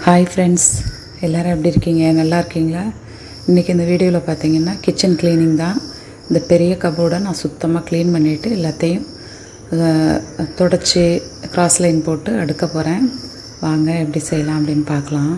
hi friends எல்லோரும் எப்படி இருக்கீங்க நல்லா இருக்கீங்களா இன்றைக்கி இந்த வீடியோவில் பார்த்தீங்கன்னா கிச்சன் க்ளீனிங் தான் இந்த பெரிய கபோர்டை நான் சுத்தமாக க்ளீன் பண்ணிவிட்டு எல்லாத்தையும் தொடச்சி கிராஸ் லைன் போட்டு அடுக்க போகிறேன் வாங்க எப்படி செய்யலாம் அப்படின்னு பார்க்கலாம்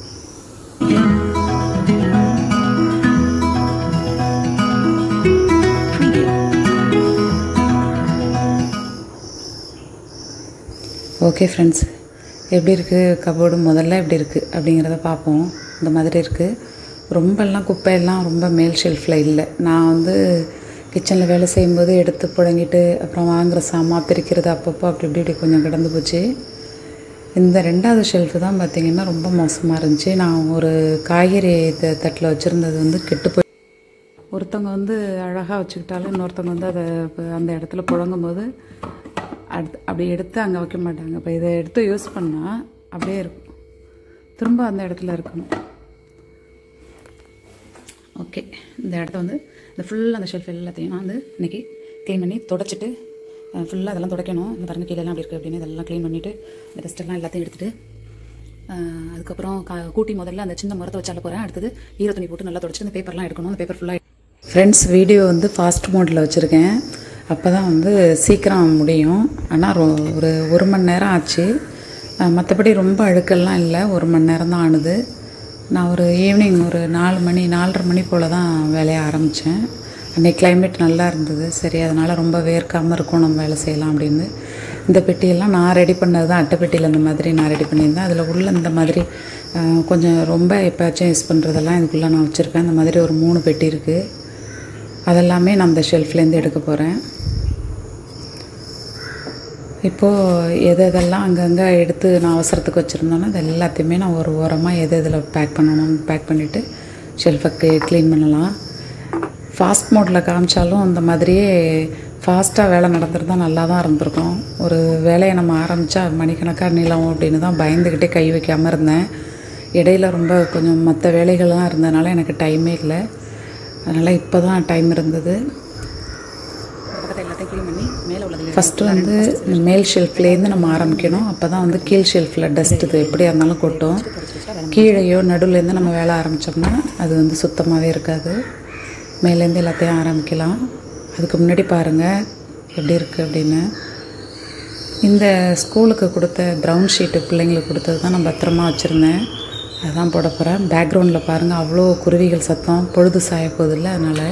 ஓகே ஃப்ரெண்ட்ஸ் எப்படி இருக்குது கபோர்டு முதல்ல எப்படி இருக்குது அப்படிங்கிறத பார்ப்போம் இந்த மாதிரி இருக்குது ரொம்பலாம் குப்பையெல்லாம் ரொம்ப மேல் ஷெல்ஃபில் இல்லை நான் வந்து கிச்சனில் வேலை செய்யும்போது எடுத்து புழங்கிட்டு அப்புறம் வாங்குகிற சாமான் பிரிக்கிறது அப்பப்போ அப்படி இப்படி இப்படி கொஞ்சம் கிடந்து போச்சு இந்த ரெண்டாவது ஷெல்ஃபு தான் பார்த்திங்கன்னா ரொம்ப மோசமாக இருந்துச்சு நான் ஒரு காய்கறி த தட்டில் வச்சுருந்தது வந்து கெட்டு போய் ஒருத்தவங்க வந்து அழகாக வச்சுக்கிட்டாலும் இன்னொருத்தவங்க வந்து அதை இப்போ அந்த இடத்துல புழங்கும் போது அடுத்து அப்படி எடுத்து அங்கே வைக்க மாட்டாங்க இப்போ இதை எடுத்து யூஸ் பண்ணால் அப்படியே இருக்கும் திரும்ப அந்த இடத்துல இருக்கணும் ஓகே இந்த இடத்த வந்து இந்த ஃபுல்லாக அந்த ஷெல்ஃப் எல்லாத்தையும் நான் வந்து இன்றைக்கி க்ளீன் பண்ணி தொடச்சிட்டு ஃபுல்லாக அதெல்லாம் துடைக்கணும் இந்த பாருங்க கீழெல்லாம் அப்படி இருக்குது அப்படின்னு இதெல்லாம் க்ளீன் பண்ணிவிட்டு இந்த டஸ்ட்டெல்லாம் எல்லாத்தையும் எடுத்துகிட்டு அதுக்கப்புறம் கா கூட்டி முதல்ல அந்த சின்ன மரத்தை வச்சால போகிறேன் அடுத்தது ஈர துணி போட்டு நல்லா தொடச்சிட்டு அந்த பேப்பர்லாம் எடுக்கணும் அந்த பேப்பர் ஃபுல்லாக ஃப்ரெண்ட்ஸ் வீடியோ வந்து ஃபாஸ்ட் மோடில் வச்சுருக்கேன் அப்போ தான் வந்து சீக்கிரம் முடியும் ஆனால் ரொ ஒரு ஒரு மணி நேரம் ஆச்சு மற்றபடி ரொம்ப அழுக்கெல்லாம் இல்லை ஒரு மணி நேரம் தான் ஆனுது நான் ஒரு ஈவினிங் ஒரு நாலு மணி நாலரை மணி போல் தான் வேலையை ஆரம்பித்தேன் அன்றைக்கி கிளைமேட் நல்லா இருந்தது சரி அதனால் ரொம்ப வேர்க்காமல் இருக்கும் நம்ம வேலை செய்யலாம் அப்படின்னு இந்த பெட்டியெல்லாம் நான் ரெடி பண்ணது தான் அட்டை பெட்டியில் இந்த மாதிரி நான் ரெடி பண்ணியிருந்தேன் அதில் உள்ள இந்த மாதிரி கொஞ்சம் ரொம்ப எப்போயாச்சும் யூஸ் பண்ணுறதெல்லாம் இதுக்குள்ளே நான் வச்சுருக்கேன் இந்த மாதிரி ஒரு மூணு பெட்டி இருக்குது அதெல்லாமே நான் அந்த ஷெல்ஃப்லேருந்து எடுக்க போகிறேன் இப்போது எது எதெல்லாம் அங்கங்கே எடுத்து நான் அவசரத்துக்கு வச்சுருந்தோன்னோ அது எல்லாத்தையுமே நான் ஒரு ஓரமாக எது இதில் பேக் பண்ணணும்னு பேக் பண்ணிவிட்டு ஷெல்ஃபுக்கு க்ளீன் பண்ணலாம் ஃபாஸ்ட் மோடில் காமிச்சாலும் அந்த மாதிரியே ஃபாஸ்ட்டாக வேலை நடந்துருந்தா நல்லா தான் இருந்திருக்கும் ஒரு வேலையை நம்ம ஆரம்பித்தா மணிக்கணக்காக நிலம் அப்படின்னு தான் பயந்துக்கிட்டே கை வைக்காமல் இருந்தேன் இடையில ரொம்ப கொஞ்சம் மற்ற வேலைகள்லாம் இருந்ததுனால எனக்கு டைமே இல்லை அதனால் இப்போ தான் டைம் இருந்தது ஃபஸ்ட்டு வந்து மேல் ஷெல்ஃப்லேருந்து நம்ம ஆரம்பிக்கணும் அப்போ தான் வந்து கீழ் ஷெல்ஃபில் டஸ்ட் இது எப்படியா இருந்தாலும் கொட்டும் கீழேயோ நடுவுலேருந்து நம்ம வேலை ஆரம்பித்தோம்னா அது வந்து சுத்தமாகவே இருக்காது மேலேருந்து எல்லாத்தையும் ஆரம்பிக்கலாம் அதுக்கு முன்னாடி பாருங்கள் எப்படி இருக்குது அப்படின்னு இந்த ஸ்கூலுக்கு கொடுத்த ப்ரௌன் ஷீட்டு பிள்ளைங்களுக்கு கொடுத்தது தான் நான் பத்திரமா வச்சுருந்தேன் அதுதான் போட போகிறேன் பேக்ரவுண்டில் பாருங்கள் அவ்வளோ குருவிகள் சத்தம் பொழுது சாய போதில்லை அதனால்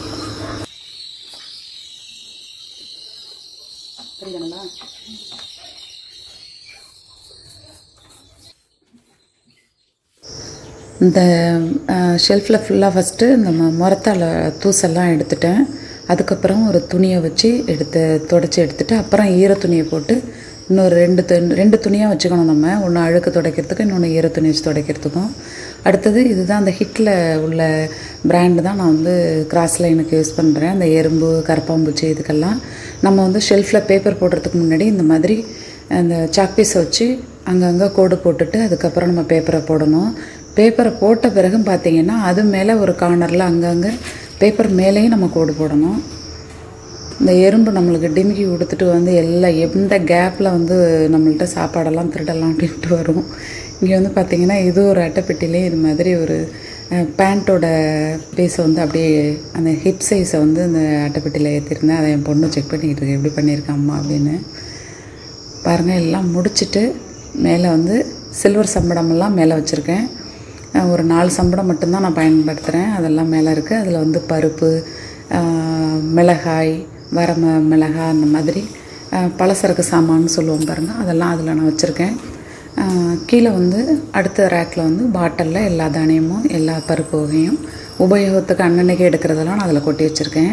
இந்த ஷெல்ஃபில் ஃபுல்லாக ஃபஸ்ட்டு இந்த முரத்தால் தூசெல்லாம் எடுத்துட்டேன் அதுக்கப்புறம் ஒரு துணியை வச்சு எடுத்து தொடச்சி எடுத்துகிட்டு அப்புறம் ஈர துணியை போட்டு இன்னொரு ரெண்டு து ரெண்டு துணியாக வச்சுக்கணும் நம்ம ஒன்று அழுக்கு துடைக்கிறதுக்கு இன்னொன்று ஈர துணி வச்சு துடைக்கிறதுக்கும் அடுத்தது இதுதான் அந்த ஹிட்டில் உள்ள பிராண்டு தான் நான் வந்து கிராஸ் லைனுக்கு யூஸ் பண்ணுறேன் அந்த எறும்பு கரப்பாம்பூச்சி இதுக்கெல்லாம் நம்ம வந்து ஷெல்ஃபில் பேப்பர் போடுறதுக்கு முன்னாடி இந்த மாதிரி அந்த சாக் பீஸை வச்சு அங்கங்கே கோடு போட்டுட்டு அதுக்கப்புறம் நம்ம பேப்பரை போடணும் பேப்பரை போட்ட பிறகு பார்த்திங்கன்னா அது மேலே ஒரு கார்னரில் அங்கங்கே பேப்பர் மேலேயும் நம்ம கோடு போடணும் இந்த எறும்பு நம்மளுக்கு டிமிக்கி கொடுத்துட்டு வந்து எல்லா எந்த கேப்பில் வந்து நம்மள்ட்ட சாப்பாடெல்லாம் திருடலாம் அப்படின்ட்டு வரும் இங்கே வந்து பார்த்திங்கன்னா இது ஒரு அட்டைப்பெட்டிலே இது மாதிரி ஒரு பேண்ட்டோட பீஸை வந்து அப்படியே அந்த ஹிப் சைஸை வந்து அந்த அட்டைப்பெட்டியில் ஏற்றிருந்தேன் அதை என் பொண்ணு செக் பண்ணிக்கிட்டு இருக்கு எப்படி பண்ணியிருக்கேன் அம்மா அப்படின்னு பாருங்கள் எல்லாம் முடிச்சுட்டு மேலே வந்து சில்வர் சம்படமெல்லாம் மேலே வச்சுருக்கேன் ஒரு நாலு சம்படம் மட்டும்தான் நான் பயன்படுத்துகிறேன் அதெல்லாம் மேலே இருக்குது அதில் வந்து பருப்பு மிளகாய் வரம மிளகாய் அந்த மாதிரி பலசரக்கு சாமான்னு சொல்லுவோம் பாருங்கள் அதெல்லாம் அதில் நான் வச்சுருக்கேன் கீழே வந்து அடுத்த ரேக்கில் வந்து பாட்டிலில் எல்லா தானியமும் எல்லா பருப்பு வகையும் உபயோகத்துக்கு அன்னன்னைக்கு எடுக்கிறதெல்லாம் நான் அதில் கொட்டி வச்சுருக்கேன்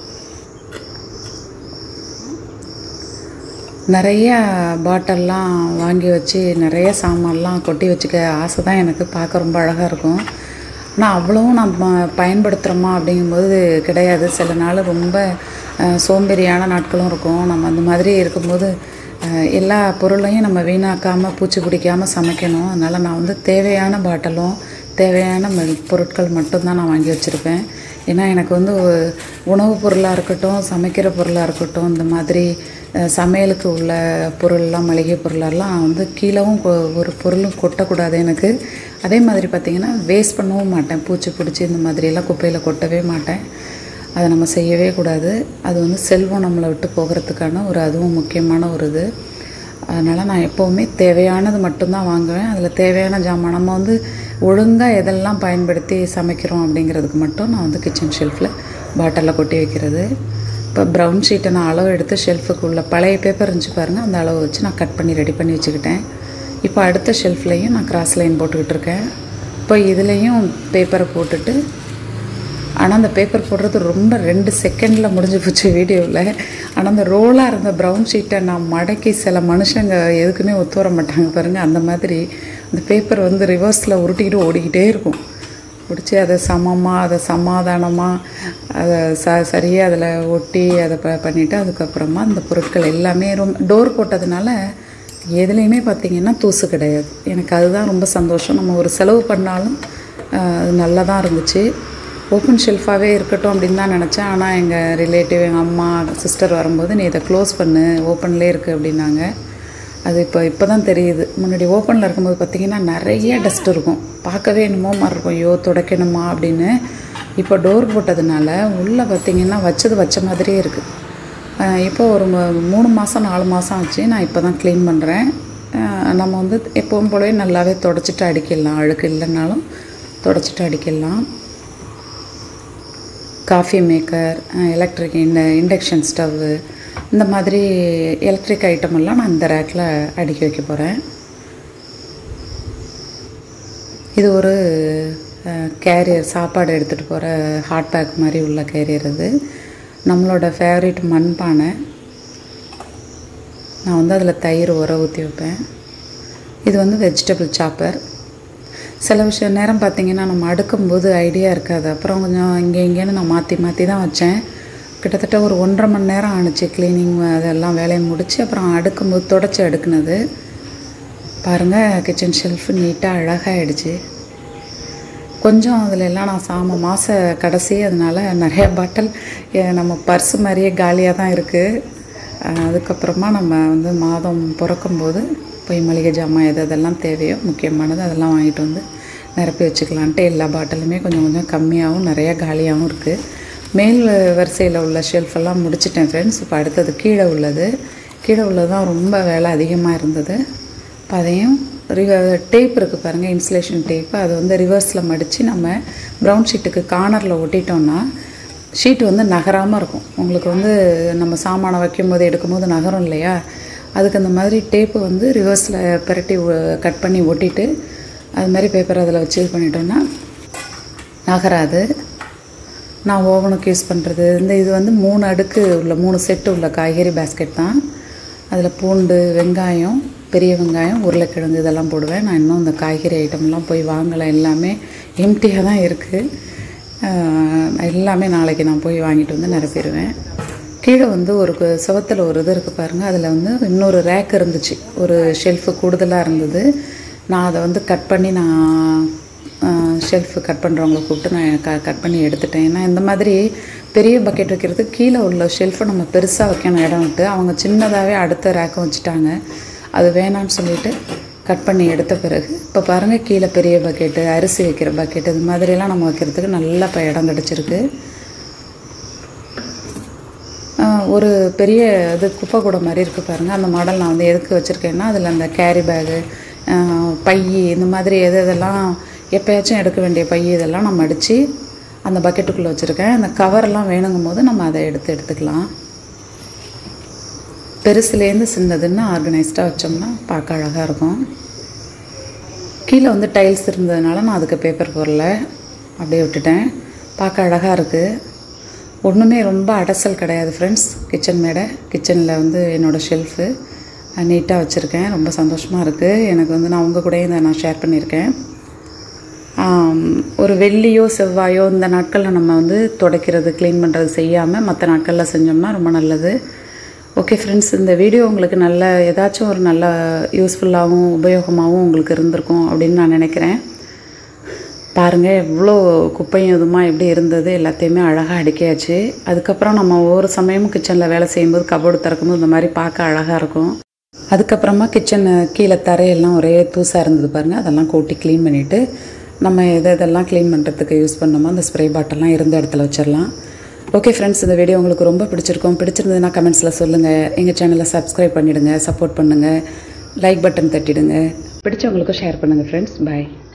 நிறைய பாட்டில்லாம் வாங்கி வச்சு நிறைய சாமான்லாம் கொட்டி வச்சுக்க ஆசை தான் எனக்கு பார்க்க ரொம்ப அழகாக இருக்கும் ஆனால் அவ்வளோவும் நம்ம பயன்படுத்துகிறோமா அப்படிங்கும்போது கிடையாது சில நாள் ரொம்ப சோம்பேறியான நாட்களும் இருக்கும் நம்ம அந்த மாதிரி இருக்கும்போது எல்லா பொருளையும் நம்ம வீணாக்காமல் பூச்சி பிடிக்காமல் சமைக்கணும் அதனால் நான் வந்து தேவையான பாட்டிலும் தேவையான பொருட்கள் மட்டும்தான் நான் வாங்கி வச்சுருப்பேன் ஏன்னா எனக்கு வந்து ஒ- உணவுப் பொருளாக இருக்கட்டும் சமைக்கிற பொருளாக இருக்கட்டும் இந்த மாதிரி அஹ், சமையலுக்கு உள்ள பொருள்லாம் மளிகை பொருளெல்லாம் வந்து கீழவும் கொ- ஒரு பொருளும் கொட்டக்கூடாது எனக்கு அதே மாதிரி பார்த்திங்கன்னா வேஸ்ட் பண்ணவும் மாட்டேன் பூச்சி பிடிச்சி இந்த மாதிரியெல்லாம் குப்பையில் கொட்டவே மாட்டேன் அதை நம்ம செய்யவே கூடாது அது வந்து செல்வம் நம்மளை விட்டு போகிறதுக்கான ஒரு அதுவும் முக்கியமான ஒரு இது அதனால் நான் எப்போவுமே தேவையானது மட்டும்தான் வாங்குவேன் அதில் தேவையான ஜாமான் நம்ம வந்து ஒழுங்காக எதெல்லாம் பயன்படுத்தி சமைக்கிறோம் அப்படிங்கிறதுக்கு மட்டும் நான் வந்து கிச்சன் ஷெல்ஃபில் பாட்டிலில் கொட்டி வைக்கிறது இப்போ ப்ரௌன் ஷீட்டை நான் அளவு எடுத்து ஷெல்ஃபுக்கு உள்ள பழைய பேப்பர் இருந்துச்சு பாருங்கள் அந்த அளவு வச்சு நான் கட் பண்ணி ரெடி பண்ணி வச்சுக்கிட்டேன் இப்போ அடுத்த ஷெல்ஃப்லேயும் நான் கிராஸ் லைன் போட்டுக்கிட்டு இருக்கேன் இப்போ இதுலேயும் பேப்பரை போட்டுட்டு ஆனால் அந்த பேப்பர் போடுறது ரொம்ப ரெண்டு செகண்டில் முடிஞ்சு போச்சு வீடியோவில் ஆனால் அந்த ரோலாக இருந்த ப்ரௌன் ஷீட்டை நான் மடக்கி சில மனுஷங்க எதுக்குமே ஒத்து வர மாட்டாங்க பாருங்கள் அந்த மாதிரி அந்த பேப்பர் வந்து ரிவர்ஸில் உருட்டிக்கிட்டு ஓடிக்கிட்டே இருக்கும் பிடிச்சி அதை சமமாக அதை சமாதானமாக அதை ச சரியாக அதில் ஒட்டி அதை ப பண்ணிவிட்டு அதுக்கப்புறமா அந்த பொருட்கள் எல்லாமே ரொம்ப டோர் போட்டதுனால எதுலேயுமே பார்த்திங்கன்னா தூசு கிடையாது எனக்கு அதுதான் ரொம்ப சந்தோஷம் நம்ம ஒரு செலவு பண்ணாலும் ஆஹ், அது நல்லா தான் இருந்துச்சு ஓப்பன் ஷெல்ஃபாகவே இருக்கட்டும் அப்படின்னு தான் நினச்சேன் ஆனால் எங்கள் ரிலேட்டிவ் எங்கள் அம்மா சிஸ்டர் வரும்போது நீ இதை க்ளோஸ் பண்ணு ஓப்பன்லேயே இருக்குது அப்படின்னாங்க அது இப்போ இப்போ தான் தெரியுது முன்னாடி ஓப்பனில் இருக்கும்போது பார்த்திங்கன்னா நிறைய டஸ்ட் இருக்கும் பார்க்கவே என்னமோ மாதிரி இருக்கும் ஐயோ துடைக்கணுமா அப்படின்னு இப்போ டோர் போட்டதுனால உள்ளே பார்த்திங்கன்னா வச்சது வச்ச மாதிரியே இருக்குது இப்போ ஒரு ம- மூணு மாதம் நாலு மாதம் ஆச்சு நான் இப்போ தான் க்ளீன் பண்ணுறேன் நம்ம வந்து எப்பவும் போலவே நல்லாவே தொடச்சிட்டு அடிக்கிடலாம் அழுக்கு இல்லைன்னாலும் தொடச்சிட்டு அடிக்கிடலாம் காஃபி மேக்கர் எலக்ட்ரிக் இந்த இண்டக்ஷன் ஸ்டவ்வு இந்த மாதிரி எலக்ட்ரிக் ஐட்டம் எல்லாம் நான் இந்த ரேக்கில் அடுக்கி வைக்க போகிறேன் இது ஒரு கேரியர் சாப்பாடு எடுத்துகிட்டு போகிற ஹாட் பேக் மாதிரி உள்ள கேரியர் இது நம்மளோட ஃபேவரட் மண்பானை நான் வந்து அதில் தயிர் உர ஊற்றி வைப்பேன் இது வந்து வெஜிடபிள் சாப்பர் சில விஷயம் நேரம் பார்த்தீங்கன்னா நம்ம அடுக்கும்போது ஐடியா இருக்காது அப்புறம் கொஞ்சம் இங்கே இங்கேன்னு நான் மாற்றி மாற்றி தான் வச்சேன் கிட்டத்தட்ட ஒரு ஒன்றரை மணி நேரம் ஆணுச்சு க்ளீனிங் அதெல்லாம் வேலையை முடித்து அப்புறம் அடுக்கும்போது தொடச்சி அடுக்குனது பாருங்கள் கிச்சன் ஷெல்ஃபு நீட்டாக அழகாகிடுச்சு கொஞ்சம் அதில் எல்லாம் நான் சாம மாத கடைசி அதனால் நிறைய பாட்டில் எ- நம்ம பர்ஸ் மாதிரியே காலியாக தான் இருக்குது அதுக்கப்புறமா நம்ம வந்து மாதம் பிறக்கும்போது போய் மளிகை ஜாமான் எது எதெல்லாம் தேவையோ முக்கியமானது அதெல்லாம் வாங்கிட்டு வந்து நிரப்பி வச்சுக்கலான்ட்டு எல்லா பாட்டிலுமே கொஞ்சம் கொஞ்சம் கம்மியாகவும் நிறையா காலியாகவும் இருக்குது மேல் வரிசையில் உள்ள ஷெல்ஃபெல்லாம் முடிச்சிட்டேன் ஃப்ரெண்ட்ஸ் இப்போ அடுத்தது கீழே உள்ளது கீழே உள்ளது தான் ரொம்ப வேலை அதிகமாக இருந்தது இப்போ அதையும் ரிவ டேப் இருக்குது பாருங்கள் இன்சுலேஷன் டேப் அது வந்து ரிவர்ஸில் மடித்து நம்ம ப்ரௌன் ஷீட்டுக்கு கார்னரில் ஒட்டிட்டோம்னா ஷீட் வந்து நகராமல் இருக்கும் உங்களுக்கு வந்து நம்ம சாமானை வைக்கும்போது எடுக்கும்போது நகரும் இல்லையா அதுக்கு அந்த மாதிரி டேப்பு வந்து ரிவர்ஸில் பிரட்டி கட் பண்ணி ஒட்டிட்டு அது மாதிரி பேப்பர் அதில் வச்சு இது பண்ணிட்டோம்னா நகராது நான் ஓவனுக்கு யூஸ் பண்ணுறது இந்த இது வந்து மூணு அடுக்கு உள்ள மூணு செட்டு உள்ள காய்கறி பேஸ்கெட் தான் அதில் பூண்டு வெங்காயம் பெரிய வெங்காயம் உருளைக்கிழங்கு இதெல்லாம் போடுவேன் நான் இன்னும் இந்த காய்கறி ஐட்டம்லாம் போய் வாங்கலை எல்லாமே எம்டியாக தான் இருக்குது எல்லாமே நாளைக்கு நான் போய் வாங்கிட்டு வந்து நிரப்பிடுவேன் கீழே வந்து ஒரு கு- சுவத்துல ஒரு இது இருக்குது பாருங்கள் அதில் வந்து இன்னொரு ரேக் இருந்துச்சு ஒரு ஷெல்ஃபு கூடுதலாக இருந்தது நான் அதை வந்து கட் பண்ணி நான் ஷெல்ஃபு கட் பண்ணுறவங்கள கூப்பிட்டு நான் க கட் பண்ணி எடுத்துட்டேன் ஏன்னா இந்த மாதிரி பெரிய பக்கெட் வைக்கிறதுக்கு கீழே உள்ள ஷெல்ஃபை நம்ம பெருசாக வைக்கணும் இடம் விட்டு அவங்க சின்னதாகவே அடுத்த ரேக்கம் வச்சுட்டாங்க அது வேணான்னு சொல்லிட்டு கட் பண்ணி எடுத்த பிறகு இப்போ பாருங்கள் கீழே பெரிய பக்கெட்டு அரிசி வைக்கிற பக்கெட் இது மாதிரியெல்லாம் நம்ம வைக்கிறதுக்கு நல்லா இப்போ இடம் கிடச்சிருக்கு ஆஹ் ஒரு பெரிய இது குப்பை கூடை மாதிரி இருக்குது பாருங்கள் அந்த மாடல் நான் வந்து எதுக்கு வச்சுருக்கேன்னா அதில் அந்த கேரி பேகு பை இந்த மாதிரி எது எதெல்லாம் எப்போயாச்சும் எடுக்க வேண்டிய பை இதெல்லாம் நம்ம அடித்து அந்த பக்கெட்டுக்குள்ளே வச்சுருக்கேன் அந்த கவர்லாம் வேணுங்கும் போது நம்ம அதை எடுத்து எடுத்துக்கலாம் பெருசுலேருந்து சின்னதுன்னு ஆர்கனைஸ்டாக வச்சோம்னா பார்க்க அழகாக இருக்கும் கீழே வந்து டைல்ஸ் இருந்ததுனால நான் அதுக்கு பேப்பர் போடல அப்படியே விட்டுட்டேன் பார்க்க அழகாக இருக்குது ஒன்றுமே ரொம்ப அடசல் கிடையாது ஃப்ரெண்ட்ஸ் கிச்சன் மேடை கிச்சனில் வந்து என்னோடய ஷெல்ஃபு நீட்டாக வச்சுருக்கேன் ரொம்ப சந்தோஷமாக இருக்குது எனக்கு வந்து நான் உங்கள் கூடயே இதை நான் ஷேர் பண்ணியிருக்கேன் ஆம், ஒரு வெள்ளியோ செவ்வாயோ இந்த நாட்களில் நம்ம வந்து துடைக்கிறது க்ளீன் பண்ணுறது செய்யாமல் மற்ற நாட்களில் செஞ்சோம்னா ரொம்ப நல்லது ஓகே ஃப்ரெண்ட்ஸ் இந்த வீடியோ உங்களுக்கு நல்ல ஏதாச்சும் ஒரு நல்ல யூஸ்ஃபுல்லாகவும் உபயோகமாகவும் உங்களுக்கு இருந்திருக்கும் அப்படின்னு நான் நினைக்கிறேன் பாருங்கள் எவ்வளோ குப்பையும் இதுமா எப்படி இருந்தது எல்லாத்தையுமே அழகாக அடுக்கியாச்சு அதுக்கப்புறம் நம்ம ஒவ்வொரு சமயமும் கிச்சனில் வேலை செய்யும்போது கபோர்டு திறக்கும்போது இந்த மாதிரி பார்க்க அழகாக இருக்கும் அதுக்கப்புறமா கிச்சன் கீழே தரையெல்லாம் ஒரே தூசாக இருந்தது பாருங்கள் அதெல்லாம் கூட்டி க்ளீன் பண்ணிவிட்டு நம்ம எதை இதெல்லாம் க்ளீன் பண்ணுறதுக்கு யூஸ் பண்ணோமோ அந்த ஸ்ப்ரே பாட்டெல்லாம் இருந்த இடத்துல வச்சிடலாம் ஓகே ஃப்ரெண்ட்ஸ் இந்த வீடியோ உங்களுக்கு ரொம்ப பிடிச்சிருக்கும் பிடிச்சிருந்ததுன்னா கமெண்ட்ஸில் சொல்லுங்கள் எங்கள் சேனலை சப்ஸ்கிரைப் பண்ணிவிடுங்க சப்போர்ட் பண்ணுங்கள் லைக் பட்டன் தட்டிடுங்க பிடிச்சவங்களுக்கும் ஷேர் பண்ணுங்கள் ஃப்ரெண்ட்ஸ் பாய்